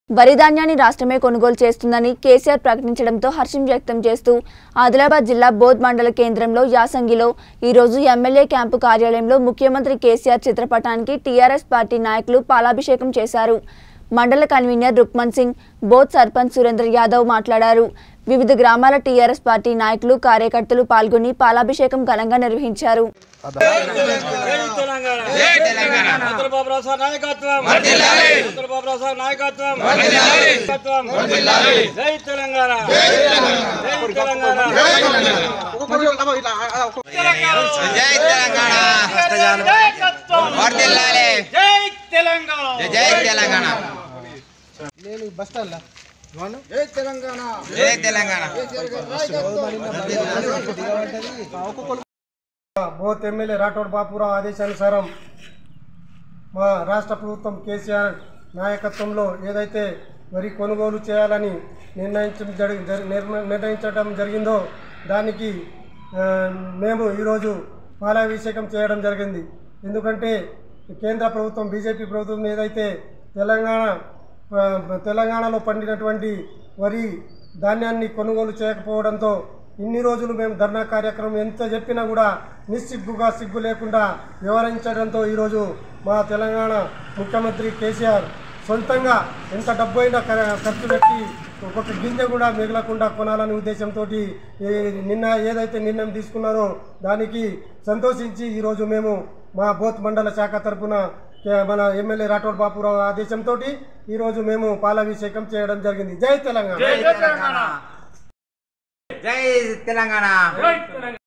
వరి ధాన్యాన్ని రాష్ట్రమే కొనుగోలు చేస్తుందని కేసీఆర్ ప్రకటించడంతో హర్షం వ్యక్తం చేస్తూ ఆదిలాబాద్ జిల్లా బోధ్ మండల కేంద్రంలో యాసంగిలో ఈరోజు ఎమ్మెల్యే క్యాంపు కార్యాలయంలో ముఖ్యమంత్రి కేసీఆర్ చిత్రపటానికి టీఆర్ఎస్ పార్టీ నాయకులు పాలాభిషేకం చేశారు మండల కన్వీనర్ రుక్మన్ సింగ్ బోధ్ సర్పంచ్ సురేంద్ర యాదవ్ మాట్లాడారు వివిధ గ్రామాల టీఆర్ఎస్ పార్టీ నాయకులు కార్యకర్తలు పాల్గొని పాలాభిషేకం ఘనంగా నిర్వహించారు జై తెలంగాణ చంద్రబాబు రావు సార్ నాయకత్వం చంద్రబాబు రావు సార్ నాయకత్వం నాయకత్వం జై తెలంగాణ జై తెలంగాణ జై తెలంగాణ వర్ధిల్లాలి జై తెలంగాణ జై తెలంగాణ జై తెలంగాణ బోత్ ఎమ్మెల్యే రాఠోడ్ బాపురావు ఆదేశానుసారం మా రాష్ట్ర ప్రభుత్వం కేసీఆర్ నాయకత్వంలో ఏదైతే వరి కొనుగోలు చేయాలని నిర్ణయించడం జరిగి జరి- నిర్మ- నిర్ణయించడం జరిగిందో దానికి ఆ, మేము ఈరోజు పాలాభిషేకం చేయడం జరిగింది ఎందుకంటే కేంద్ర ప్రభుత్వం బీజేపీ ప్రభుత్వం ఏదైతే తెలంగాణ ఆ, తెలంగాణలో పండినటువంటి వరి ధాన్యాన్ని కొనుగోలు చేయకపోవడంతో ఇన్ని రోజులు మేము ధర్నా కార్యక్రమం ఎంత చెప్పినా కూడా నిస్సిగ్గుగా సిగ్గు లేకుండా వ్యవహరించడంతో ఈరోజు మా తెలంగాణ ముఖ్యమంత్రి కేసీఆర్ సొంతంగా ఎంత డబ్బు అయినా ఖ- ఖర్చు పెట్టి ఒక్కొక్క గింజ కూడా మిగలకుండా కొనాలనే ఉద్దేశంతో నిన్న ఏదైతే నిర్ణయం తీసుకున్నారో దానికి సంతోషించి ఈరోజు మేము మా బోత్ మండల శాఖ తరపున కే- మన ఎమ్మెల్యే రాఠోడ్ బాపురావు ఆదేశంతో ఈరోజు మేము పాలాభిషేకం చేయడం జరిగింది జై తెలంగాణ జై తెలంగాణ